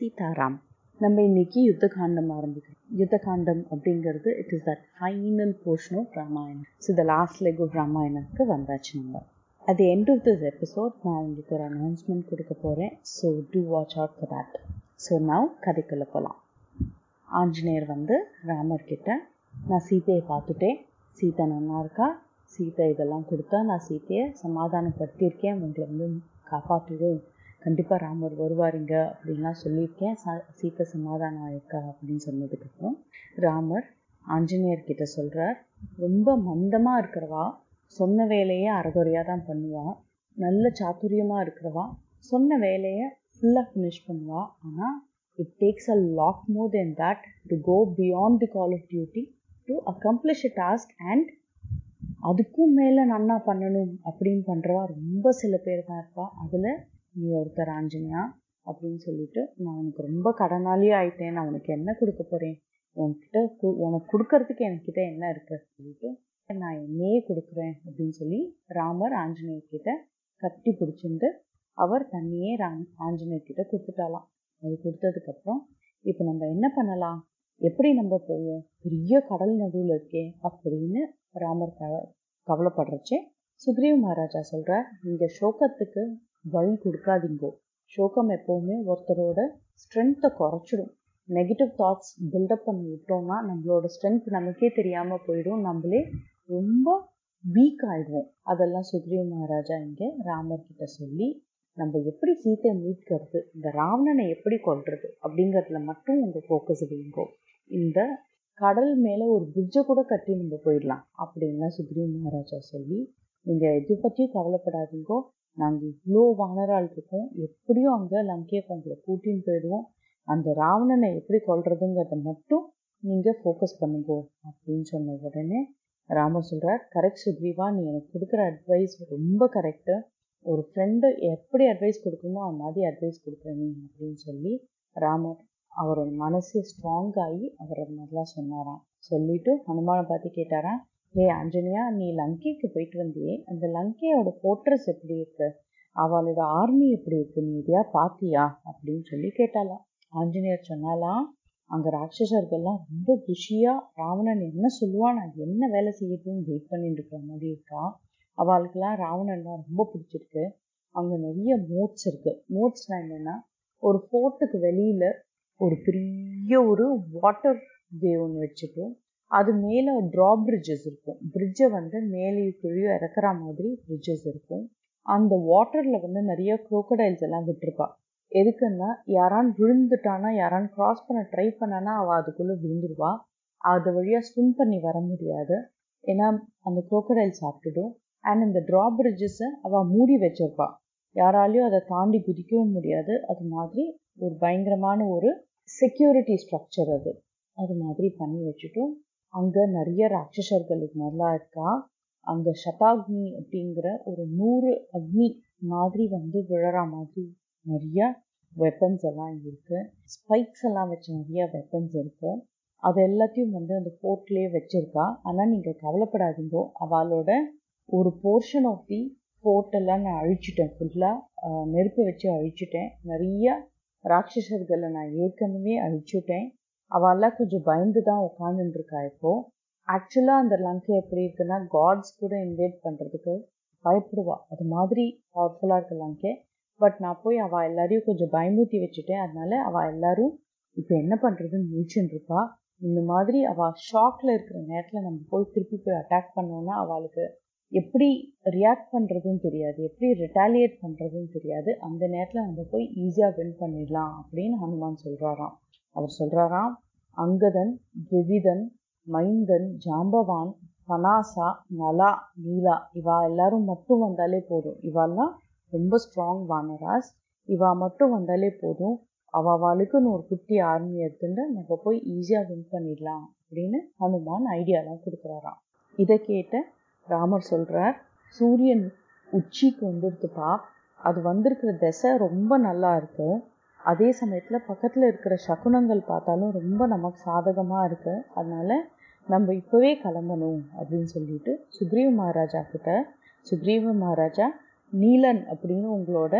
சீதாராம் நம்ம இன்னைக்கு யுத்த காண்டம் ஆரம்பிக்கிறோம் யுத்த காண்டம் அப்படிங்கிறது it is that final portion of Ramayanam so the last leg of ராமாயணத்துக்கு வந்தாச்சு நம்ம at the end of this episode நான் உங்களுக்கு ஒரு அனௌன்ஸ்மெண்ட் கொடுக்க போகிறேன் so to watch out for that so now கதைக்குள்ளே போகலாம் ஆஞ்சநேயர் வந்து ராமர் கிட்ட நான் சீதையை பார்த்துட்டேன் சீதை நல்லா இருக்கா சீதை இதெல்லாம் கொடுத்தா நான் சீதையை சமாதானப்படுத்தியிருக்கேன் உங்களை வந்து காப்பாற்றுவோம் கண்டிப்பாக ராமர் வருவாருங்க அப்படின்லாம் சொல்லியிருக்கேன் ச சீதை சமாதானம் ஆயிருக்கா அப்படின்னு சொன்னதுக்கப்புறம் ராமர் ஆஞ்சநேயர் கிட்ட சொல்கிறார் ரொம்ப மந்தமாக இருக்கிறவா சொன்ன வேலையை அறகுறையாக தான் பண்ணுவா நல்ல சாத்துரியமாக இருக்கிறவா சொன்ன வேலையை ஃபுல்லாக ஃபினிஷ் பண்ணுவா ஆனால் it takes a lot more then that to go beyond the call of duty to accomplish a task and அதுக்கும் மேலே நன்னா பண்ணணும் அப்படின்னு பண்ணுறவா ரொம்ப சில பேர் தான் இருப்பா அதில் நீ ஒருத்தர் ஆஞ்சனியா அப்படின்னு சொல்லிட்டு நான் உனக்கு ரொம்ப கடனாளியே ஆயிட்டேன் நான் உனக்கு என்ன கொடுக்க போகிறேன் உன்கிட்ட உனக்கு கொடுக்கறதுக்கு என்கிட்ட என்ன இருக்கு சொல்லிட்டு நான் என்னையே கொடுக்குறேன் அப்படின்னு சொல்லி ராமர் ஆஞ்சநேயர் கிட்ட கட்டி பிடிச்சிருந்து அவர் தண்ணியே ராம் ஆஞ்சநேயர் கிட்ட கொடுத்துட்டாலாம் அது கொடுத்ததுக்கப்புறம் இப்போ நம்ம என்ன பண்ணலாம் எப்படி நம்ம போவோம் பெரிய கடல் நடுவில் இருக்கே அப்படின்னு ராமர் க கவலைப்படுறச்சே சுக்ரீவ் மகாராஜா சொல்கிறார் நீங்கள் சோகத்துக்கு வழி கொடுக்காதீங்கோ சோகம் எப்போவுமே ஒருத்தரோட ஸ்ட்ரென்த்தை குறைச்சிடும் நெகட்டிவ் தாட்ஸ் பில்டப் பண்ணி விட்டோம்னா நம்மளோட ஸ்ட்ரென்த் நமக்கே தெரியாமல் போயிடும் நம்மளே ரொம்ப வீக் ஆகிடுவோம் அதெல்லாம் சுக்ரீவ் மகாராஜா இங்கே ராமர் கிட்ட சொல்லி நம்ம எப்படி சீத்தை மீட்கிறது இந்த ராவணனை எப்படி கொள்றது அப்படிங்கிறதுல மட்டும் உங்கள் ஃபோக்கஸ் வைங்கோ இந்த கடல் மேலே ஒரு பிரிட்ஜை கூட கட்டி நம்ம போயிடலாம் அப்படின்லாம் சுக்ரீவ் மகாராஜா சொல்லி நீங்கள் எதை பற்றியும் கவலைப்படாதீங்கோ நாங்கள் இவ்வளோ வானரால் இருக்கோம் எப்படியும் அங்கே லங்கையை உங்களை கூட்டின்னு போயிடுவோம் அந்த ராவணனை எப்படி கொள்றதுங்கிறத மட்டும் நீங்கள் ஃபோக்கஸ் பண்ணுங்கோ அப்படின்னு சொன்ன உடனே ராமர் சொல்கிறார் கரெக்ட் சுக்ரீவா நீ எனக்கு கொடுக்குற அட்வைஸ் ரொம்ப கரெக்டு ஒரு ஃப்ரெண்டு எப்படி அட்வைஸ் கொடுக்கணுமோ அந்த மாதிரி அட்வைஸ் கொடுக்குற நீ அப்படின்னு சொல்லி ராமர் அவரோட மனசு ஸ்ட்ராங் ஆகி அவர் அது மாதிரிலாம் சொன்னாராம் சொல்லிட்டு ஹனுமானை பார்த்து கேட்டாராம் ஹே ஆஞ்சனியா நீ லங்கைக்கு போயிட்டு வந்தியே அந்த லங்கையோட போர்ட்ரஸ் எப்படி இருக்கு அவளோட ஆர்மி எப்படி இருக்கு நீ இதையா பார்த்தியா அப்படின்னு சொல்லி கேட்டாலாம் ஆஞ்சநேயர் சொன்னாலாம் அங்கே ராட்சசர்கள்லாம் ரொம்ப குஷியாக ராவணன் என்ன சொல்லுவான் நான் என்ன வேலை செய்யறதுன்னு வெயிட் பண்ணிட்டு இருக்கிற மாதிரி இருக்கா அவளுக்கெல்லாம் ராவணன்லாம் ரொம்ப பிடிச்சிருக்கு அங்கே நிறைய மோட்ஸ் இருக்குது மோட்ஸ்னால் என்னென்னா ஒரு ஃபோர்ட்டுக்கு வெளியில் ஒரு பெரிய ஒரு வாட்டர் வே ஒன்று வச்சுட்டோம் அது மேலே ட்ரா பிரிட்ஜஸ் இருக்கும் பிரிட்ஜை வந்து மேலே கீழே இறக்குற மாதிரி பிரிட்ஜஸ் இருக்கும் அந்த வாட்டரில் வந்து நிறைய குரோக்கடைல்ஸ் எல்லாம் விட்டுருப்பா எதுக்குன்னா யாரான் விழுந்துட்டானா யாரான் கிராஸ் பண்ண ட்ரை பண்ணானா அவள் அதுக்குள்ளே விழுந்துருவா அது வழியாக ஸ்விம் பண்ணி வர முடியாது ஏன்னா அந்த குரோக்கடைல் சாப்பிட்டுடும் அண்ட் இந்த ட்ரா பிரிட்ஜஸை அவள் மூடி வச்சிருப்பா யாராலையும் அதை தாண்டி குதிக்கவும் முடியாது அது மாதிரி ஒரு பயங்கரமான ஒரு செக்யூரிட்டி ஸ்ட்ரக்சர் அது அது மாதிரி பண்ணி வச்சுட்டும் அங்கே நிறைய ராட்சசர்கள் இது மாதிரிலாம் இருக்கா அங்கே சதாக்னி அப்படிங்கிற ஒரு நூறு அக்னி மாதிரி வந்து விழற மாதிரி நிறைய வெப்பன்ஸ் எல்லாம் இருக்குது ஸ்பைக்ஸ் எல்லாம் வச்ச நிறைய வெப்பன்ஸ் இருக்குது அது எல்லாத்தையும் வந்து அந்த ஃபோர்ட்லேயே வச்சுருக்கா ஆனால் நீங்கள் கவலைப்படாதீங்கோ அவளோட ஒரு போர்ஷன் ஆஃப் தி ஃபோர்ட்டெல்லாம் நான் அழிச்சிட்டேன் ஃபுல்லாக நெருப்பு வச்சு அழிச்சிட்டேன் நிறைய ராட்சசர்களை நான் ஏற்கனவே அழிச்சுட்டேன் அவெல்லாம் கொஞ்சம் பயந்து தான் உட்காந்துருக்கா இப்போது ஆக்சுவலாக அந்த லங்கை எப்படி இருக்குன்னா காட்ஸ் கூட இன்வைட் பண்ணுறதுக்கு பயப்படுவா அது மாதிரி பவர்ஃபுல்லாக இருக்க லங்கை பட் நான் போய் அவள் எல்லாரையும் கொஞ்சம் பயமூத்தி வச்சுட்டேன் அதனால அவள் எல்லாரும் இப்போ என்ன பண்ணுறதுன்னு முழிச்சுன்னு இருப்பா இந்த மாதிரி அவள் ஷாக்கில் இருக்கிற நேரத்தில் நம்ம போய் திருப்பி போய் அட்டாக் பண்ணோன்னா அவளுக்கு எப்படி ரியாக்ட் பண்ணுறதுன்னு தெரியாது எப்படி ரிட்டாலியேட் பண்ணுறதுன்னு தெரியாது அந்த நேரத்தில் நம்ம போய் ஈஸியாக வின் பண்ணிடலாம் அப்படின்னு ஹனுமான் சொல்கிறாராம் அவர் சொல்கிறாராம் அங்கதன் திவிதன் மைந்தன் ஜாம்பவான் பனாசா நலா நீலா இவா எல்லாரும் மட்டும் வந்தாலே போதும் இவாலாம் ரொம்ப ஸ்ட்ராங் வானராஸ் இவா மட்டும் வந்தாலே போதும் அவளுக்குன்னு ஒரு குட்டி ஆர்மி எடுத்துட்டு நம்ம போய் ஈஸியாக வின் பண்ணிடலாம் அப்படின்னு ஹனுமான் ஐடியாலாம் கொடுக்குறாராம் இதை கேட்ட ராமர் சொல்கிறார் சூரியன் உச்சிக்கு வந்துடுதுப்பா அது வந்திருக்கிற திசை ரொம்ப நல்லா இருக்கு அதே சமயத்தில் பக்கத்தில் இருக்கிற சகுனங்கள் பார்த்தாலும் ரொம்ப நமக்கு சாதகமாக இருக்கு அதனால நம்ம இப்போவே கிளம்பணும் அப்படின்னு சொல்லிட்டு சுக்ரீவ மகாராஜா கிட்ட சுக்ரீவ மகாராஜா நீலன் அப்படின்னு உங்களோட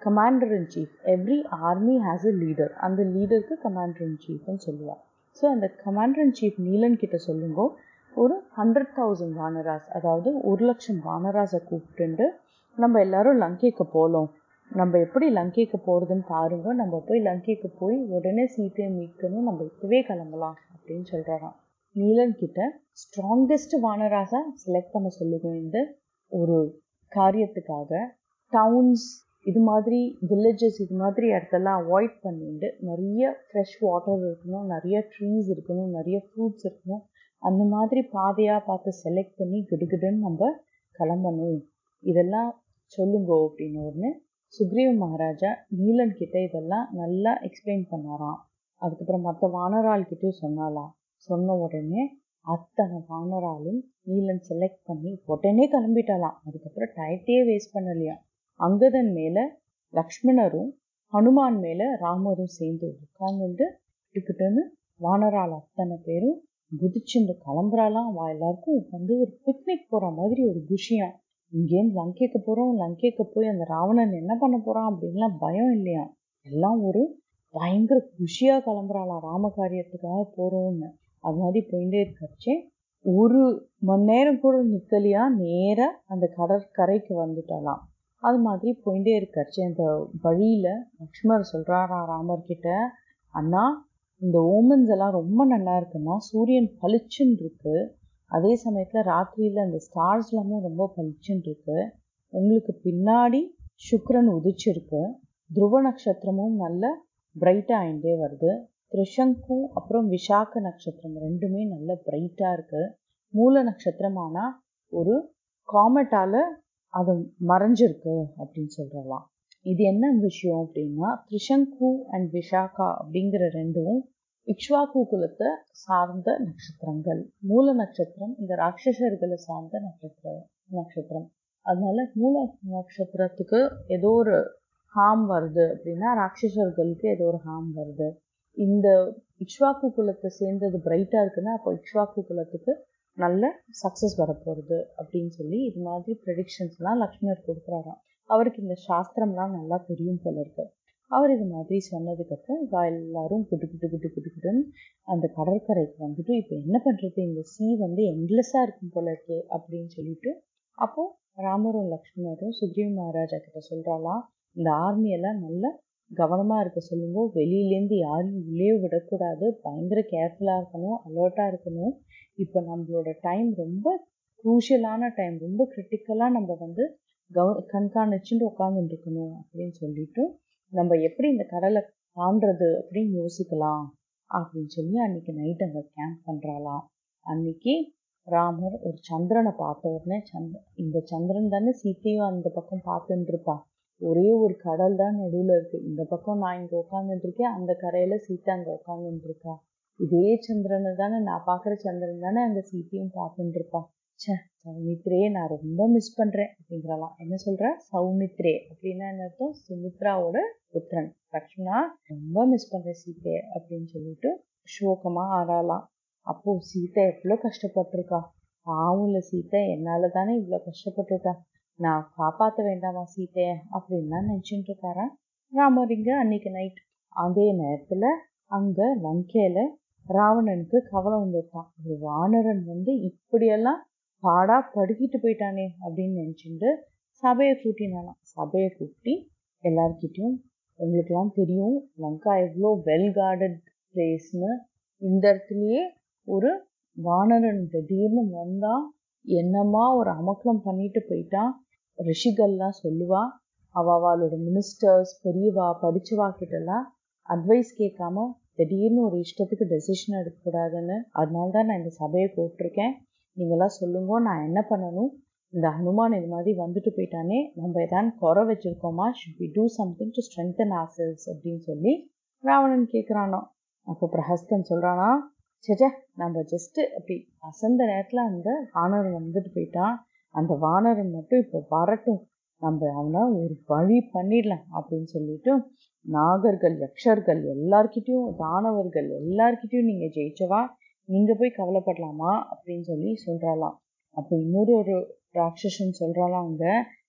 commander in chief every army has a leader அந்த லீடருக்கு கமாண்டர் இன் சீஃப்னு சொல்லுவாள் ஸோ அந்த கமாண்டர் இன் சீஃப் நீலன் கிட்ட சொல்லுங்க ஒரு ஹண்ட்ரட் தௌசண்ட் வானராஸ் அதாவது ஒரு லட்சம் வானராஸை கூப்பிட்டுண்டு நம்ம எல்லாரும் லங்கைக்கு போகலாம் நம்ம எப்படி லங்கைக்கு போகிறதுன்னு பாருங்க நம்ம போய் லங்கைக்கு போய் உடனே சீத்தையை மீட்கணும் நம்ம இப்போவே கிளம்பலாம் அப்படின்னு சொல்கிறாராம் நீலன் கிட்ட ஸ்ட்ராங்கஸ்ட் வானராஸாக செலக்ட் பண்ண சொல்லுங்க இந்த ஒரு காரியத்துக்காக டவுன்ஸ் இது மாதிரி வில்லேஜஸ் இது மாதிரி இடத்தெல்லாம் அவாய்ட் பண்ணிட்டு நிறைய ஃப்ரெஷ் வாட்டர் இருக்கணும் நிறைய ட்ரீஸ் இருக்கணும் நிறைய ஃப்ரூட்ஸ் இருக்கணும் அந்த மாதிரி பாதையாக பார்த்து செலக்ட் பண்ணி கிடுகிடுன்னு நம்ம கிளம்பணும் இதெல்லாம் சொல்லுங்க அப்படின்னு உடனே சுக்ரீவ மகாராஜா நீலன் கிட்ட இதெல்லாம் நல்லா எக்ஸ்பிளைன் பண்ணாராம் அதுக்கப்புறம் மற்ற வானரால் கிட்டயும் சொன்னாலாம் சொன்ன உடனே அத்தனை வானராலும் நீலன் செலக்ட் பண்ணி உடனே கிளம்பிட்டாலாம் அதுக்கப்புறம் டயத்தையே வேஸ்ட் பண்ணலையாம் அங்கதன் மேலே லக்ஷ்மணரும் ஹனுமான் மேலே ராமரும் சேர்ந்து உட்கார்ந்துட்டு கிட்டுக்கிட்டுன்னு வானரால் அத்தனை பேரும் குதிச்சுண்டு கிளம்புறாலாம் அவ எல்லாருக்கும் வந்து ஒரு பிக்னிக் போகிற மாதிரி ஒரு குஷியாம் இங்கேருந்து லங்கைக்கு போகிறோம் லங்கைக்கு போய் அந்த ராவணன் என்ன பண்ண போகிறான் அப்படின்லாம் பயம் இல்லையா எல்லாம் ஒரு பயங்கர குஷியாக கிளம்புறாளாம் ராம காரியத்துக்காக போகிறோம்னு அது மாதிரி போயிட்டே இருக்கச்சே ஒரு மணி நேரம் கூட நிற்கலையா நேராக அந்த கடற்கரைக்கு வந்துட்டாலாம் அது மாதிரி போயிட்டே இருக்காச்சு அந்த வழியில் லக்ஷ்மர் சொல்கிறாரா ராமர்கிட்ட அண்ணா இந்த ஓமன்ஸ் எல்லாம் ரொம்ப நல்லா இருக்குன்னா சூரியன் பளிச்சுன்னு இருக்கு அதே சமயத்தில் ராத்திரியில் அந்த ஸ்டார்ஸ் எல்லாமும் ரொம்ப பளிச்சுன்னு இருக்கு உங்களுக்கு பின்னாடி சுக்ரன் உதிச்சிருக்கு துருவ நட்சத்திரமும் நல்ல பிரைட்டாக ஆகிட்டே வருது திரிசங்கு அப்புறம் விஷாக்க நட்சத்திரம் ரெண்டுமே நல்ல பிரைட்டாக இருக்கு மூல நட்சத்திரம் ஆனால் ஒரு காமெட்டால் அது மறைஞ்சிருக்கு அப்படின்னு சொல்கிறலாம் இது என்ன விஷயம் அப்படின்னா திரிசங்கு அண்ட் விஷாக்கா அப்படிங்கிற ரெண்டும் இக்ஷ்வாக்கு குலத்தை சார்ந்த நட்சத்திரங்கள் மூல நட்சத்திரம் இந்த ராட்சசர்களை சார்ந்த நட்சத்திர நட்சத்திரம் அதனால மூல நட்சத்திரத்துக்கு ஏதோ ஒரு ஹார்ம் வருது அப்படின்னா ராட்சசர்களுக்கு ஏதோ ஒரு ஹார்ம் வருது இந்த இக்ஷ்வாக்கு குலத்தை சேர்ந்தது பிரைட்டாக இருக்குன்னா அப்போ இக்ஷ்வாக்கு குலத்துக்கு நல்ல சக்ஸஸ் வரப்போகிறது அப்படின்னு சொல்லி இது மாதிரி ப்ரெடிக்ஷன்ஸ்லாம் லக்ஷ்மணர் கொடுக்குறாராம் அவருக்கு இந்த சாஸ்திரம்லாம் நல்லா தெரியும் போல இருக்கு அவர் இது மாதிரி சொன்னதுக்கப்புறம் இவா எல்லாரும் குட்டு குட்டு குட்டு குட்டு குட்டுன்னு அந்த கடற்கரைக்கு வந்துட்டு இப்போ என்ன பண்ணுறது இந்த சீ வந்து எண்ட்லெஸ்ஸாக இருக்கும் போல இருக்கே அப்படின்னு சொல்லிட்டு அப்போ ராமரும் லக்ஷ்மணரும் சுக்ரீவ மகாராஜா கிட்ட சொல்கிறாலாம் இந்த ஆர்மியெல்லாம் நல்லா கவனமாக இருக்க சொல்லுங்க வெளியிலேருந்து யாரையும் உள்ளே விடக்கூடாது பயங்கர கேர்ஃபுல்லாக இருக்கணும் அலர்ட்டாக இருக்கணும் இப்போ நம்மளோட டைம் ரொம்ப குரூஷியலான டைம் ரொம்ப கிரிட்டிக்கலாக நம்ம வந்து கவ கண்காணிச்சுட்டு உட்காந்துட்டு இருக்கணும் அப்படின்னு சொல்லிட்டு நம்ம எப்படி இந்த கடலை தாண்டது அப்படின்னு யோசிக்கலாம் அப்படின்னு சொல்லி அன்னைக்கு நைட் அங்கே கேம்ப் பண்ணுறாளாம் அன்னைக்கு ராமர் ஒரு சந்திரனை பார்த்த உடனே சந்திர இந்த சந்திரன் தானே சீத்தையும் அந்த பக்கம் பார்த்துட்டு இருப்பா ஒரே ஒரு கடல் தான் நடுவில் இருக்கு இந்த பக்கம் நான் இங்கே உட்காந்துட்டு இருக்கேன் அந்த கரையில சீத்தை அங்கே உட்காந்துட்டு இருக்கா இதே சந்திரனை தானே நான் பார்க்குற சந்திரன் தானே அங்கே சீத்தையும் பார்த்துட்டு இருப்பா ச்சே சௌமித்ரே நான் ரொம்ப மிஸ் பண்ணுறேன் அப்படிங்கிறலாம் என்ன சொல்கிற சௌமித்ரே அப்படின்னா என்ன அர்த்தம் சுமித்ராவோட புத்திரன் லக்ஷ்மணா ரொம்ப மிஸ் பண்ணுறேன் சீத்தையை அப்படின்னு சொல்லிட்டு சோகமாக ஆறாலாம் அப்போ சீத்தை எவ்வளோ கஷ்டப்பட்டிருக்கா பாவம் இல்லை சீத்தை என்னால் தானே இவ்வளோ கஷ்டப்பட்டிருக்கா நான் காப்பாற்ற வேண்டாமா சீத்தையை அப்படின்லாம் நினச்சிட்டு இருக்காரா ராமர் இங்கே அன்னைக்கு நைட் அதே நேரத்தில் அங்கே லங்கையில் ராவணனுக்கு கவலை வந்திருக்கான் ஒரு வானரன் வந்து இப்படியெல்லாம் பாடா படுக்கிட்டு போயிட்டானே அப்படின்னு நினச்சிட்டு சபையை கூட்டினாலாம் சபையை கூட்டி எல்லார்கிட்டையும் உங்களுக்கெல்லாம் தெரியும் லங்கா எவ்வளோ வெல் கார்டட் பிளேஸ்னு இந்த இடத்துலையே ஒரு வானரன் திடீர்னு வந்தா என்னமா ஒரு அமக்கலம் பண்ணிட்டு போயிட்டான் ரிஷிகள்லாம் சொல்லுவா அவ அவளோட மினிஸ்டர்ஸ் பெரியவா படிச்சவா கிட்டலாம் அட்வைஸ் கேட்காம திடீர்னு ஒரு இஷ்டத்துக்கு டெசிஷன் எடுக்கக்கூடாதுன்னு அதனால தான் நான் இந்த சபையை கூப்பிட்ருக்கேன் நீங்களாம் சொல்லுங்க நான் என்ன பண்ணணும் இந்த ஹனுமான் இது மாதிரி வந்துட்டு போயிட்டானே நம்ம எதாவது குறை வச்சிருக்கோமா should be to something to strengthen hassles அப்படின்னு சொல்லி ராவணன் கேட்குறானோ அப்போ பிரஹஸ்தன் சொல்கிறானா சேச்சே நம்ம ஜஸ்ட்டு அப்படி அசந்த நேரத்தில் அந்த வானரன் வந்துட்டு போயிட்டான் அந்த வானரன் மட்டும் இப்போ வரட்டும் நம்ம அவனை ஒரு வழி பண்ணிடலாம் அப்படின்னு சொல்லிட்டு நாகர்கள் யக்ஷர்கள் எல்லார்கிட்டையும் தானவர்கள் எல்லார்கிட்டையும் நீங்கள் ஜெயிச்சவா நீங்கள் போய் கவலைப்படலாமா அப்படின்னு சொல்லி சொல்கிறாளாம் அப்போ இன்னொரு ஒரு ராட்சசன் சொல்கிறாளாம் அங்கே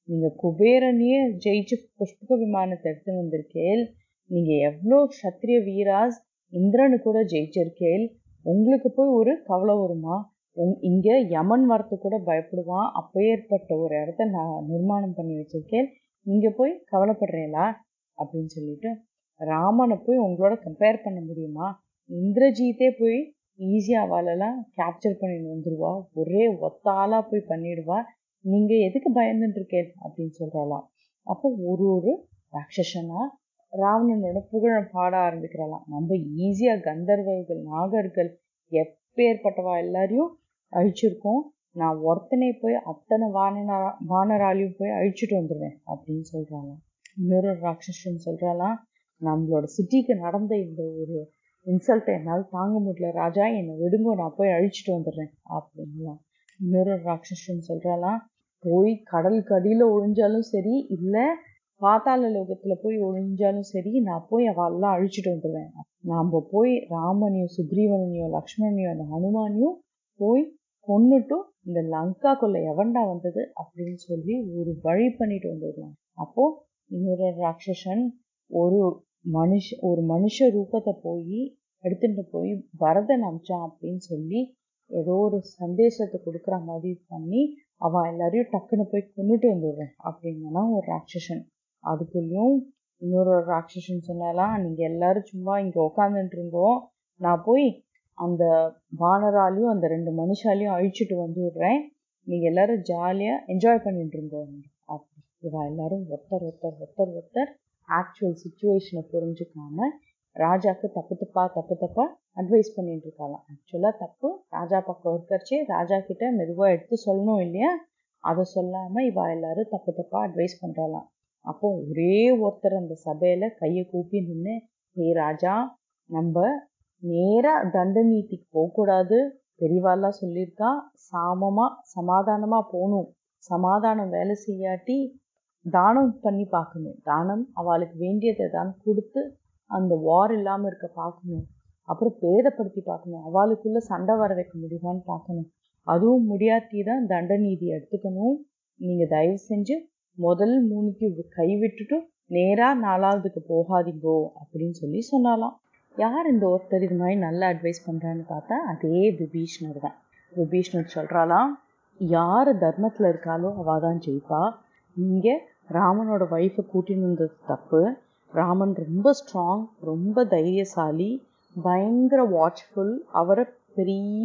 நீங்கள் குபேரனையே ஜெயிச்சு புஷ்பக விமானத்தை எடுத்து வந்திருக்கேள் நீங்கள் எவ்வளோ சத்திரிய வீராஸ் இந்திரனு கூட ஜெயிச்சிருக்கேள் உங்களுக்கு போய் ஒரு கவலை வருமா உங் இங்கே யமன் வரத்து கூட பயப்படுவான் அப்பேற்பட்ட ஒரு இடத்த நான் நிர்மாணம் பண்ணி வச்சிருக்கேன் நீங்கள் போய் கவலைப்படுறீங்களா அப்படின்னு சொல்லிட்டு ராமனை போய் உங்களோட கம்பேர் பண்ண முடியுமா இந்திரஜித்தே போய் ஈஸியாக அவளெல்லாம் கேப்சர் பண்ணிட்டு வந்துடுவா ஒரே ஒத்தாளாக போய் பண்ணிடுவா நீங்கள் எதுக்கு பயந்துட்டு இருக்கேன் அப்படின்னு சொல்கிறாளாம் அப்போ ஒரு ஒரு ராட்சசனா ராவணனோட புகழ பாட ஆரம்பிக்கிறாளாம் நம்ம ஈஸியாக கந்தர்வர்கள் நாகர்கள் எப்பேற்பட்டவா எல்லாரையும் அழிச்சிருக்கோம் நான் ஒருத்தனை போய் அத்தனை வானரா வானராலையும் போய் அழிச்சிட்டு வந்துடுவேன் அப்படின்னு சொல்கிறாளாம் இன்னொரு ராட்சசன் சொல்கிறாளாம் நம்மளோட சிட்டிக்கு நடந்த இந்த ஒரு இன்சல்ட்டை என்னால் தாங்க முடியல ராஜா என்னை விடுங்கோ நான் போய் அழிச்சிட்டு வந்துடுறேன் அப்படின்லாம் இன்னொரு ராட்சசன் சொல்கிறாளாம் போய் கடலுக்கு அடியில் ஒழிஞ்சாலும் சரி இல்லை பாத்தாள லோகத்தில் போய் ஒழிஞ்சாலும் சரி நான் போய் அவெல்லாம் அழிச்சிட்டு வந்துடுவேன் நாம் போய் ராமனையும் சுக்ரீவனையும் லக்ஷ்மணனையும் அந்த ஹனுமானையும் போய் கொன்னுட்டும் இந்த லங்காக்குள்ள எவன்டா வந்தது அப்படின்னு சொல்லி ஒரு வழி பண்ணிட்டு வந்துடலாம் அப்போ இன்னொரு ராட்சசன் ஒரு மனுஷ ஒரு மனுஷ ரூபத்தை போய் எடுத்துட்டு போய் பரதன் அமிச்சான் அப்படின்னு சொல்லி ஏதோ ஒரு சந்தேசத்தை கொடுக்குற மாதிரி பண்ணி அவன் எல்லாரையும் டக்குன்னு போய் கொண்டுட்டு வந்துடுறேன் அப்படின்னா ஒரு ராட்சசன் அதுக்குள்ளேயும் இன்னொரு ராட்சசன் சொன்னாலாம் நீங்கள் எல்லாரும் சும்மா இங்கே உக்காந்துட்டு இருங்கோ நான் போய் அந்த வானராலையும் அந்த ரெண்டு மனுஷாலையும் அழிச்சிட்டு வந்து விடுறேன் நீங்கள் எல்லாரும் ஜாலியாக என்ஜாய் பண்ணிட்டு இருங்கோ அப்படி இவா எல்லாரும் ஒருத்தர் ஒருத்தர் ஒருத்தர் ஒருத்தர் ஆக்சுவல் சுச்சுவேஷனை புரிஞ்சுக்காம ராஜாக்கு தப்பு தப்பா தப்பு தப்பா அட்வைஸ் பண்ணிட்டு இருக்காளாம் ஆக்சுவலாக தப்பு ராஜா பக்கம் இருக்கிறச்சே ராஜா கிட்ட மெதுவாக எடுத்து சொல்லணும் இல்லையா அதை சொல்லாமல் இவா எல்லாரும் தப்பு தப்பா அட்வைஸ் பண்ணுறாளாம் அப்போ ஒரே ஒருத்தர் அந்த சபையில் கையை கூப்பி நின்று ஹே ராஜா நம்ம நேராக தண்ட நீதிக்கு போகக்கூடாது பெரியவாலாம் சொல்லியிருக்கா சாமமாக சமாதானமாக போகணும் சமாதானம் வேலை செய்யாட்டி தானம் பண்ணி பார்க்கணும் தானம் அவளுக்கு வேண்டியதை தான் கொடுத்து அந்த வார் இல்லாமல் இருக்க பார்க்கணும் அப்புறம் பேதப்படுத்தி பார்க்கணும் அவளுக்குள்ள சண்டை வர வைக்க முடியுமான்னு பார்க்கணும் அதுவும் முடியாட்டி தான் தண்ட நீதி எடுத்துக்கணும் நீங்கள் தயவு செஞ்சு முதல் மூணுக்கு கை விட்டுட்டு நேராக நாலாவதுக்கு போகாதீங்கோ அப்படின்னு சொல்லி சொன்னாலாம் யார் இந்த ஒருத்தர் இது மாதிரி நல்ல அட்வைஸ் பண்ணுறான்னு பார்த்தா அதே விபீஷ்ணர் தான் விபீஷ்ணர் சொல்கிறாலாம் யார் தர்மத்தில் இருக்காளோ அவள் தான் ஜெயிப்பா நீங்கள் ராமனோட ஒய்ஃபை கூட்டின்னு வந்தது தப்பு ராமன் ரொம்ப ஸ்ட்ராங் ரொம்ப தைரியசாலி பயங்கர வாட்ச்ஃபுல் அவரை பெரிய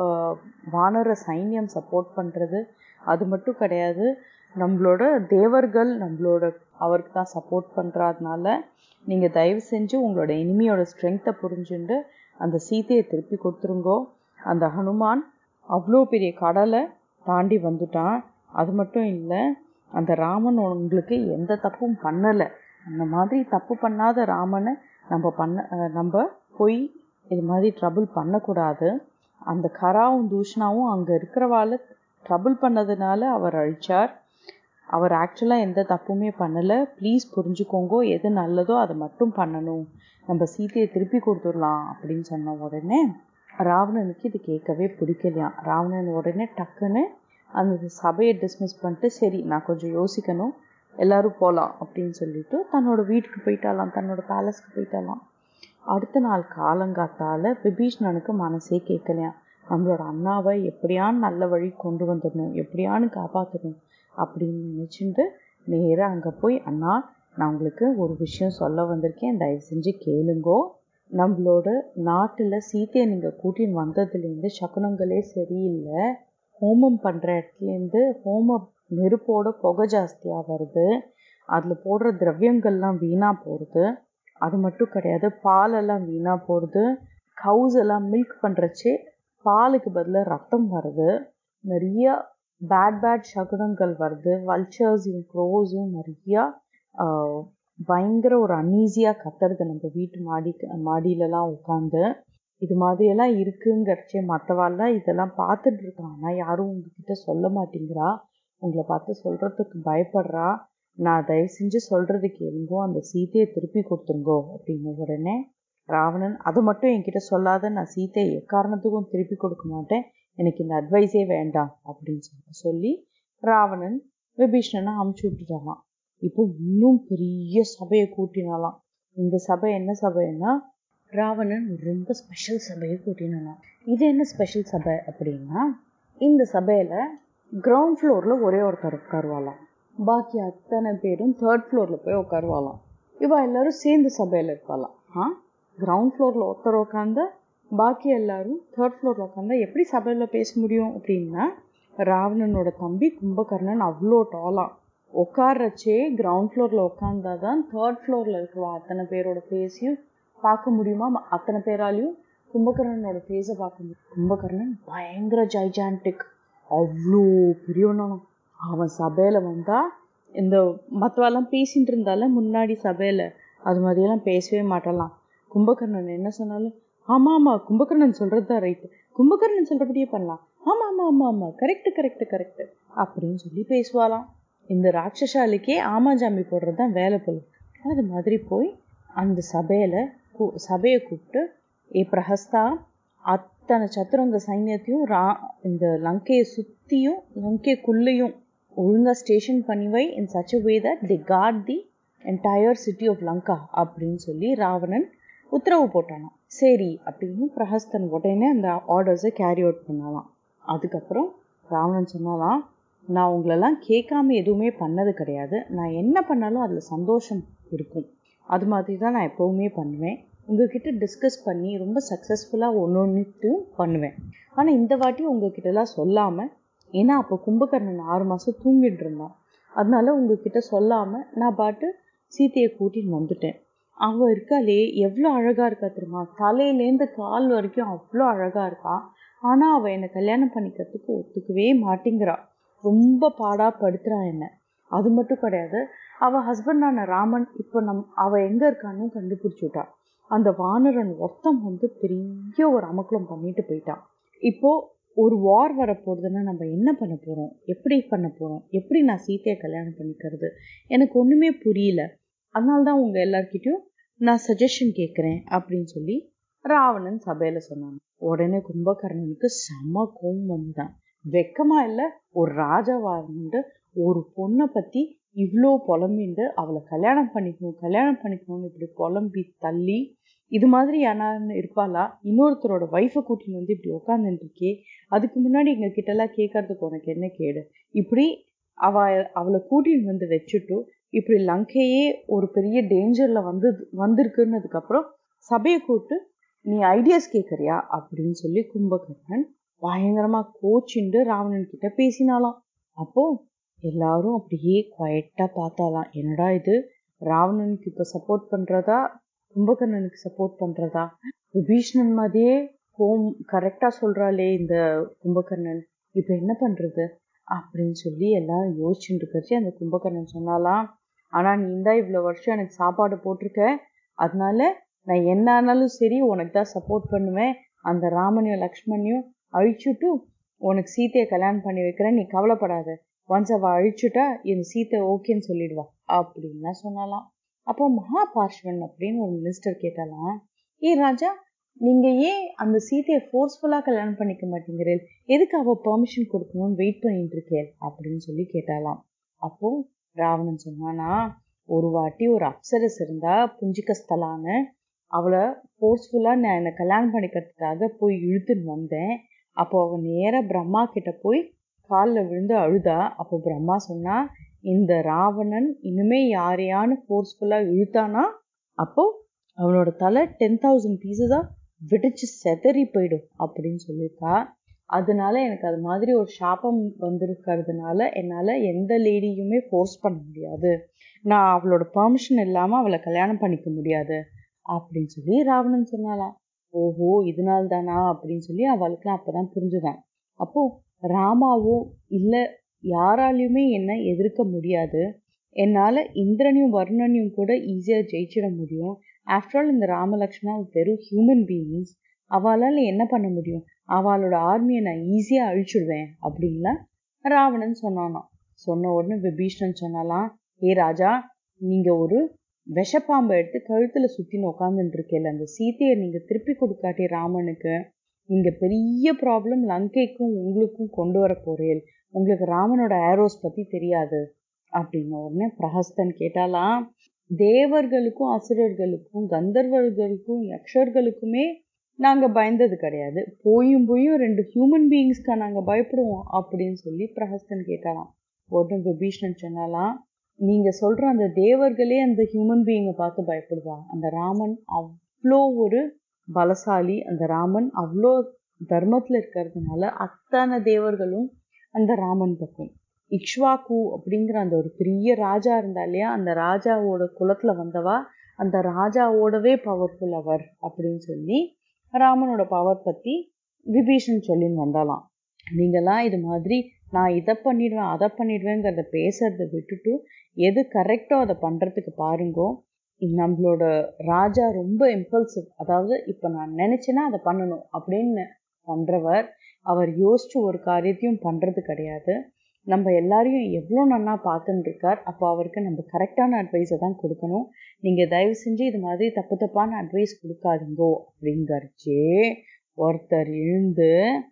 வானர சைன்யம் சப்போர்ட் பண்ணுறது அது மட்டும் கிடையாது நம்மளோட தேவர்கள் நம்மளோட அவருக்கு தான் சப்போர்ட் பண்ணுறதுனால நீங்கள் தயவு செஞ்சு உங்களோட எனிமியோட ஸ்ட்ரென்த்தை புரிஞ்சுண்டு அந்த சீதையை திருப்பி கொடுத்துருங்கோ அந்த ஹனுமான் அவ்வளோ பெரிய கடலை தாண்டி வந்துட்டான் அது மட்டும் இல்லை அந்த ராமன் உங்களுக்கு எந்த தப்பும் பண்ணலை அந்த மாதிரி தப்பு பண்ணாத ராமனை நம்ம பண்ண நம்ம போய் இது மாதிரி ட்ரபுள் பண்ணக்கூடாது அந்த கராவும் தூஷணாவும் அங்கே இருக்கிறவாள் ட்ரபுள் பண்ணதுனால அவர் அழிச்சார் அவர் ஆக்சுவலாக எந்த தப்புமே பண்ணலை ப்ளீஸ் புரிஞ்சுக்கோங்க எது நல்லதோ அதை மட்டும் பண்ணணும் நம்ம சீதையை திருப்பி கொடுத்துடலாம் அப்படின்னு சொன்ன உடனே ராவணனுக்கு இது கேட்கவே பிடிக்கலையாம் ராவணன் உடனே டக்குன்னு அந்த சபையை டிஸ்மிஸ் பண்ணிட்டு சரி நான் கொஞ்சம் யோசிக்கணும் எல்லாரும் போகலாம் அப்படின்னு சொல்லிட்டு தன்னோட வீட்டுக்கு போயிட்டாலாம் தன்னோட பேலஸ்க்கு போயிட்டாலாம் அடுத்த நாள் காலங்காத்தால் விபீஷ்ணனுக்கு மனசே கேட்கலையாம் நம்மளோட அண்ணாவை எப்படியான்னு நல்ல வழி கொண்டு வந்துடணும் எப்படியான்னு காப்பாற்றணும் அப்படின்னு நினச்சிட்டு நேராக அங்கே போய் அண்ணா நான் உங்களுக்கு ஒரு விஷயம் சொல்ல வந்திருக்கேன் தயவு செஞ்சு கேளுங்கோ நம்மளோட நாட்டில் சீத்தையை நீங்கள் கூட்டின்னு வந்ததுலேருந்து சகுனங்களே சரியில்லை ஹோமம் பண்ணுற இடத்துலேருந்து ஹோம நெருப்போட புகை ஜாஸ்தியாக வருது அதில் போடுற திரவியங்கள்லாம் வீணாக போகிறது அது மட்டும் கிடையாது பாலெல்லாம் வீணாக போகிறது கவுஸ் எல்லாம் மில்க் பண்ணுறச்சே பாலுக்கு பதிலாக ரத்தம் வருது நிறைய பேட் பேட் சகுனங்கள் வருது வல்ச்சர்ஸும் க்ரோஸும் நிறையா பயங்கர ஒரு அன்ஈஸியாக கத்துறது நம்ம வீட்டு மாடி மாடியிலலாம் உட்காந்து இது மாதிரியெல்லாம் இருக்குங்கிறச்சே மற்றவாள்லாம் இதெல்லாம் பார்த்துட்டு இருக்காங்க யாரும் உங்ககிட்ட சொல்ல மாட்டேங்கிறா உங்களை பார்த்து சொல்கிறதுக்கு பயப்படுறா நான் தயவு செஞ்சு சொல்கிறது கேளுங்கோ அந்த சீத்தையை திருப்பி கொடுத்துருங்கோ அப்படின்னு உடனே ராவணன் அதை மட்டும் என்கிட்ட சொல்லாத நான் சீத்தையை எக்காரணத்துக்கும் திருப்பி கொடுக்க மாட்டேன் எனக்கு இந்த அட்வைஸே வேண்டாம் அப்படின்னு சொல்லி சொல்லி ராவணன் விபீஷணனை அமுச்சு விட்டுட்டாலாம் இப்போ இன்னும் பெரிய சபையை கூட்டினாலாம் இந்த சபை என்ன சபைன்னா ராவணன் ரொம்ப ஸ்பெஷல் சபையை கூட்டினாலாம் இது என்ன ஸ்பெஷல் சபை அப்படின்னா இந்த சபையில கிரவுண்ட் ஃப்ளோர்ல ஒரே ஒருத்தர் உட்காருவாளாம் பாக்கி அத்தனை பேரும் தேர்ட் ஃப்ளோர்ல போய் உட்காருவாளாம் இவ எல்லாரும் சேர்ந்து சபையில இருப்பாளாம் ஆ கிரவுண்ட் ஃப்ளோர்ல ஒருத்தர் உட்காந்து பாக்கி எல்லாரும் தேர்ட் ஃப்ளோர்ல உட்காந்தா எப்படி சபையில பேச முடியும் அப்படின்னா ராவணனோட தம்பி கும்பகர்ணன் அவ்வளோ டாலாம் உட்கார்றச்சே கிரவுண்ட் ஃப்ளோர்ல உட்காந்தாதான் தேர்ட் ஃப்ளோர்ல இருக்கிற அத்தனை பேரோட ஃபேஸையும் பார்க்க முடியுமா அத்தனை பேராலையும் கும்பகர்ணனோட ஃபேஸை பார்க்க முடியும் கும்பகர்ணன் பயங்கர ஜைஜான்டிக் அவ்வளோ பெரியவனாலும் அவன் சபையில வந்தா இந்த மற்றவெல்லாம் பேசிட்டு இருந்தால முன்னாடி சபையில அது மாதிரியெல்லாம் பேசவே மாட்டலாம் கும்பகர்ணன் என்ன சொன்னாலும் ஆமா ஆமா கும்பகர்ணன் சொல்றதுதான் ரைட்டு கும்பகர்ணன் சொல்றபடியே பண்ணலாம் ஆமா ஆமா ஆமா ஆமா கரெக்ட் கரெக்ட் கரெக்ட் அப்படின்னு சொல்லி பேசுவாளாம் இந்த ராட்சசாலிக்கே ஆமாஜாமி போடுறது தான் வேலை போல அது மாதிரி போய் அந்த சபையில சபையை கூப்பிட்டு ஏ பிரஹஸ்தா அத்தனை சத்துரங்க சைன்யத்தையும் ரா இந்த லங்கையை சுத்தியும் லங்கைக்குள்ளேயும் ஒழுங்கா ஸ்டேஷன் பண்ணி வை in such way that the guard the entire city of Lanka அப்படின்னு சொல்லி ராவணன் உத்தரவு போட்டானாம் சரி அப்படின்னு பிரஹஸ்தன் உடனே அந்த ஆர்டர்ஸை கேரி அவுட் பண்ணலாம் அதுக்கப்புறம் ராவணன் சொன்னாலாம் நான் உங்களெல்லாம் கேட்காம எதுவுமே பண்ணது கிடையாது நான் என்ன பண்ணாலும் அதில் சந்தோஷம் இருக்கும் அது மாதிரி தான் நான் எப்போவுமே பண்ணுவேன் உங்ககிட்ட டிஸ்கஸ் பண்ணி ரொம்ப சக்ஸஸ்ஃபுல்லாக ஒன்று ஒன்றுட்டும் பண்ணுவேன் ஆனால் இந்த வாட்டி உங்ககிட்டலாம் சொல்லாமல் ஏன்னா அப்போ கும்பகர்ணன் ஆறு மாதம் தூங்கிட்டு இருந்தான் அதனால உங்ககிட்ட சொல்லாமல் நான் பாட்டு சீத்தையை கூட்டின்னு வந்துட்டேன் அவள் இருக்காளே எவ்வளோ அழகாக இருக்கா தெரியுமா தலையிலேருந்து கால் வரைக்கும் அவ்வளோ அழகாக இருக்கா ஆனால் அவள் என்னை கல்யாணம் பண்ணிக்கிறதுக்கு ஒத்துக்கவே மாட்டேங்கிறா ரொம்ப பாடாக படுத்துறா என்ன அது மட்டும் கிடையாது அவள் ஹஸ்பண்டான ராமன் இப்போ நம் அவள் எங்கே இருக்கான்னு கண்டுபிடிச்சுட்டா அந்த வானரன் ஒருத்தம் வந்து பெரிய ஒரு அமக்கலம் பண்ணிட்டு போயிட்டான் இப்போ ஒரு வார் வரப்போகுதுன்னா நம்ம என்ன பண்ண போகிறோம் எப்படி பண்ண போகிறோம் எப்படி நான் சீத்தையை கல்யாணம் பண்ணிக்கிறது எனக்கு ஒன்றுமே புரியல அதனால தான் உங்கள் எல்லார்கிட்டையும் நான் சஜஷன் கேட்குறேன் அப்படின்னு சொல்லி ராவணன் சபையில் சொன்னாங்க உடனே கும்பகர்ணனுக்கு செம கோவம் வந்துதான் வெக்கமா இல்லை ஒரு ராஜாவா இருந்து ஒரு பொண்ணை பற்றி இவ்வளோ புலம்பிண்டு அவளை கல்யாணம் பண்ணிக்கணும் கல்யாணம் பண்ணிக்கணும்னு இப்படி புலம்பி தள்ளி இது மாதிரி யானான்னு இருப்பாளா இன்னொருத்தரோட ஒய்ஃபை கூட்டின்னு வந்து இப்படி உட்காந்துட்டு இருக்கே அதுக்கு முன்னாடி எங்க கிட்டலாம் கேட்கறதுக்கு உனக்கு என்ன கேடு இப்படி அவ அவளை கூட்டின்னு வந்து வச்சுட்டு இப்படி லங்கையே ஒரு பெரிய டேஞ்சர்ல வந்து வந்திருக்குன்னதுக்கு அப்புறம் சபையை கூப்பிட்டு நீ ஐடியாஸ் கேட்கறியா அப்படின்னு சொல்லி கும்பகர்ணன் பயங்கரமா கோச்சிண்டு ராவணன் கிட்ட பேசினாலாம் அப்போ எல்லாரும் அப்படியே குவைட்டா பார்த்தாலாம் என்னடா இது ராவணனுக்கு இப்ப சப்போர்ட் பண்றதா கும்பகர்ணனுக்கு சப்போர்ட் பண்றதா விபீஷ்ணன் மாதிரியே கோம் கரெக்டா சொல்றாளே இந்த கும்பகர்ணன் இப்ப என்ன பண்றது அப்படின்னு சொல்லி எல்லாரும் யோசிச்சுட்டு இருக்கச்சு அந்த கும்பகர்ணன் சொன்னாலாம் ஆனா நீ தான் இவ்வளவு வருஷம் எனக்கு சாப்பாடு போட்டிருக்க அதனால நான் என்ன ஆனாலும் சரி உனக்கு தான் சப்போர்ட் பண்ணுவேன் அந்த ராமனையும் லக்ஷ்மணையும் அழிச்சுட்டு உனக்கு சீத்தையை கல்யாணம் பண்ணி வைக்கிறேன் நீ கவலைப்படாத ஒன்ஸ் அவள் அழிச்சுட்டா என் சீத்தை ஓகேன்னு சொல்லிடுவா அப்படின்லாம் சொன்னாலாம் அப்போ மகாபார்ஷ்வன் அப்படின்னு ஒரு மினிஸ்டர் கேட்டாலாம் ஏ ராஜா நீங்க ஏன் அந்த சீத்தையை ஃபோர்ஸ்ஃபுல்லா கல்யாணம் பண்ணிக்க மாட்டேங்கிறீள் எதுக்கு அவ பெர்மிஷன் கொடுக்கணும்னு வெயிட் பண்ணிட்டு இருக்கேள் அப்படின்னு சொல்லி கேட்டாலாம் அப்போ ராவணன் சொன்னானா ஒரு வாட்டி ஒரு அப்சரஸ் இருந்தா புஞ்சிகஸ்தலான்னு அவளை ஃபோர்ஸ்ஃபுல்லா நான் என்னை கல்யாணம் பண்ணிக்கிறதுக்காக போய் இழுத்துன்னு வந்தேன் அப்போ அவன் நேரா பிரம்மா கிட்ட போய் காலில் விழுந்து அழுதா அப்போ பிரம்மா சொன்னா இந்த ராவணன் இனிமே யாரையானு ஃபோர்ஸ்ஃபுல்லா இழுத்தானா அப்போ அவனோட தலை டென் தௌசண்ட் பீஸஸா வெடிச்சு செதறி போயிடும் அப்படின்னு சொல்லியிருக்கா அதனால எனக்கு அது மாதிரி ஒரு சாபம் வந்திருக்கிறதுனால என்னால் எந்த லேடியுமே ஃபோர்ஸ் பண்ண முடியாது நான் அவளோட பெர்மிஷன் இல்லாமல் அவளை கல்யாணம் பண்ணிக்க முடியாது அப்படின்னு சொல்லி ராவணன் சொன்னாலாம் ஓஹோ இதனால தானா அப்படின்னு சொல்லி அவளுக்குலாம் அப்பதான் புரிஞ்சுதான் அப்போ ராமாவோ இல்லை யாராலையுமே என்ன எதிர்க்க முடியாது என்னால் இந்திரனையும் வருணனையும் கூட ஈஸியாக ஜெயிச்சிட முடியும் ஆஃப்டர் ஆல் இந்த ராமலக்ஷ்மணா வெறும் ஹியூமன் பீயிங்ஸ் அவளால் என்ன பண்ண முடியும் அவளோட ஆர்மியை நான் ஈஸியாக அழிச்சிடுவேன் அப்படின்லாம் ராவணன் சொன்னானாம் சொன்ன உடனே விபீஷணன் சொன்னாலாம் ஏ ராஜா நீங்கள் ஒரு விஷப்பாம்பை எடுத்து கழுத்தில் சுற்றின்னு உட்காந்துட்டு இருக்கேல அந்த சீத்தையை நீங்கள் திருப்பி கொடுக்காட்டி ராமனுக்கு நீங்கள் பெரிய ப்ராப்ளம் லங்கைக்கும் உங்களுக்கும் கொண்டு வர போறேன் உங்களுக்கு ராமனோட ஏரோஸ் பற்றி தெரியாது அப்படின்ன உடனே பிரஹஸ்தன் கேட்டாலாம் தேவர்களுக்கும் அசுரர்களுக்கும் கந்தர்வர்களுக்கும் யக்ஷர்களுக்குமே நாங்கள் பயந்தது கிடையாது போயும் போயும் ரெண்டு ஹியூமன் பீயிங்ஸ்க்கா நாங்கள் பயப்படுவோம் அப்படின்னு சொல்லி பிரஹஸ்தன் கேட்டாலாம் உடனே விபீஷணன் சொன்னாலாம் நீங்கள் சொல்கிற அந்த தேவர்களே அந்த ஹியூமன் பீயிங்கை பார்த்து பயப்படுவாங்க அந்த ராமன் அவ்வளோ ஒரு பலசாலி அந்த ராமன் அவ்வளோ தர்மத்தில் இருக்கிறதுனால அத்தனை தேவர்களும் அந்த ராமன் பக்கம் இக்ஷ்வாக்கு அப்படிங்கிற அந்த ஒரு பெரிய ராஜா இருந்தா இல்லையா அந்த ராஜாவோட குலத்துல வந்தவா அந்த ராஜாவோடவே பவர்ஃபுல் அவர் அப்படின்னு சொல்லி ராமனோட பவர் பத்தி விபீஷன் சொல்லின்னு வந்தாலாம் நீங்களாம் இது மாதிரி நான் இதை பண்ணிடுவேன் அதை பண்ணிடுவேங்கிறத பேசுறத விட்டுட்டு எது கரெக்டோ அதை பண்றதுக்கு பாருங்கோ நம்மளோட ராஜா ரொம்ப இம்பல்சிவ் அதாவது இப்போ நான் நினைச்சேன்னா அதை பண்ணணும் அப்படின்னு பண்றவர் அவர் யோசிச்சு ஒரு காரியத்தையும் பண்றது கிடையாது நம்ம எல்லாரையும் எவ்வளோ நன்னா பார்த்துன்னு இருக்கார் அப்போ அவருக்கு நம்ம கரெக்டான அட்வைஸை தான் கொடுக்கணும் நீங்கள் தயவு செஞ்சு இது மாதிரி தப்பு தப்பான அட்வைஸ் கொடுக்காதீங்கோ அப்படிங்கறச்சே ஒருத்தர் எழுந்து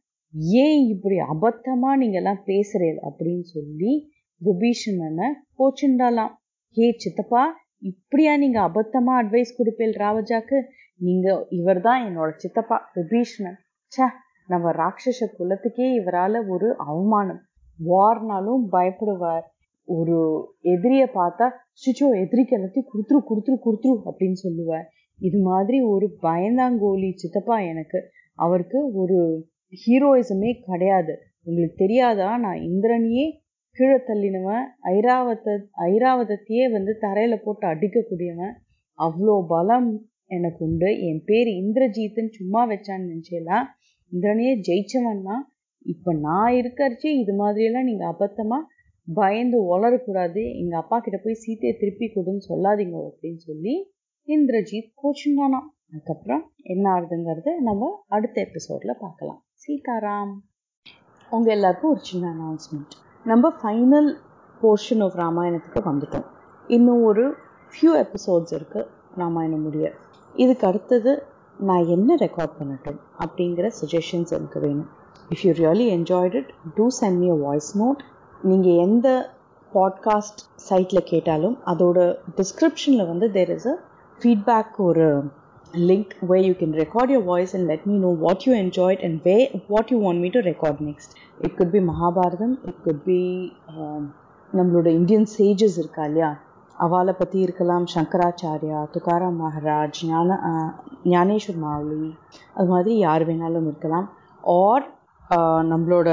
ஏன் இப்படி அபத்தமாக நீங்கள்லாம் பேசுகிறீர்கள் அப்படின்னு சொல்லி விபீஷணனை கோச்சுண்டாலாம் ஹே சித்தப்பா இப்படியா நீங்கள் அபத்தமாக அட்வைஸ் கொடுப்பேல் ராவஜாக்கு நீங்கள் இவர் தான் என்னோட சித்தப்பா விபீஷணன் சே நம்ம ராட்சச குலத்துக்கே இவரால் ஒரு அவமானம் வார்னாலும் பயப்படுவார் ஒரு எதிரியை பார்த்தா சுச்சோ எதிரிக்கு எல்லாத்தையும் கொடுத்துரு கொடுத்துரு கொடுத்துரு அப்படின்னு சொல்லுவார் இது மாதிரி ஒரு பயந்தாங்கோலி சித்தப்பா எனக்கு அவருக்கு ஒரு ஹீரோயிசமே கிடையாது உங்களுக்கு தெரியாதா நான் இந்திரனையே கீழே தள்ளினவன் ஐராவத ஐராவதத்தையே வந்து தரையில் போட்டு அடிக்கக்கூடியவன் அவ்வளோ பலம் எனக்கு உண்டு என் பேர் இந்திரஜீத்துன்னு சும்மா வச்சான்னு நினச்சேலாம் இந்திரனையே ஜெயிச்சவன்னா இப்போ நான் இருக்கறச்சே இது மாதிரியெல்லாம் நீங்கள் அபத்தமாக பயந்து ஒளரக்கூடாது எங்கள் அப்பா கிட்ட போய் சீத்தையை திருப்பி கொடுன்னு சொல்லாதீங்க அப்படின்னு சொல்லி இந்திரஜித் கோச்சுனானா அதுக்கப்புறம் என்ன ஆகுதுங்கிறது நம்ம அடுத்த எபிசோடில் பார்க்கலாம் சீதாராம் உங்கள் எல்லாருக்கும் ஒரு சின்ன அனௌன்ஸ்மெண்ட் நம்ம ஃபைனல் போர்ஷன் ஆஃப் ராமாயணத்துக்கு வந்துட்டோம் இன்னும் ஒரு ஃபியூ எபிசோட்ஸ் இருக்குது ராமாயணம் முடிய இதுக்கு அடுத்தது நான் என்ன ரெக்கார்ட் பண்ணட்டும் அப்படிங்கிற சஜஷன்ஸ் எனக்கு வேணும் if you really enjoyed it to send me a voice note நீங்கள் எந்த பாட்காஸ்ட் சைட்டில் கேட்டாலும் அதோட டிஸ்கிரிப்ஷனில் வந்து தேர் இஸ் அ ஃபீட்பேக் ஒரு link where you can record your voice and let me know what you enjoyed and where what you want me to record next. It could be Mahabharatam, it could be um, நம்மளோட Indian sages இருக்கா இல்லையா அவளை பற்றி இருக்கலாம் சங்கராச்சாரியா துகாராம் மகாராஜ் ஞான ஞானேஸ்வர் மாவுலி அது மாதிரி யார் வேணாலும் இருக்கலாம் ஆர் நம்மளோட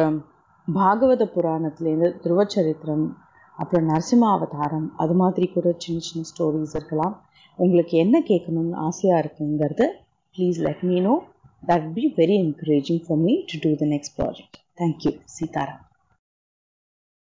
பாகவத புராணத்துலேருந்து திருவச்சரித்திரம் அப்புறம் நரசிம்ம அவதாரம் அது மாதிரி கூட சின்ன சின்ன ஸ்டோரிஸ் இருக்கலாம் உங்களுக்கு என்ன கேட்கணும்னு ஆசையாக இருக்குங்கிறது please let me know that be very encouraging for me to do the next project thank you Sitaram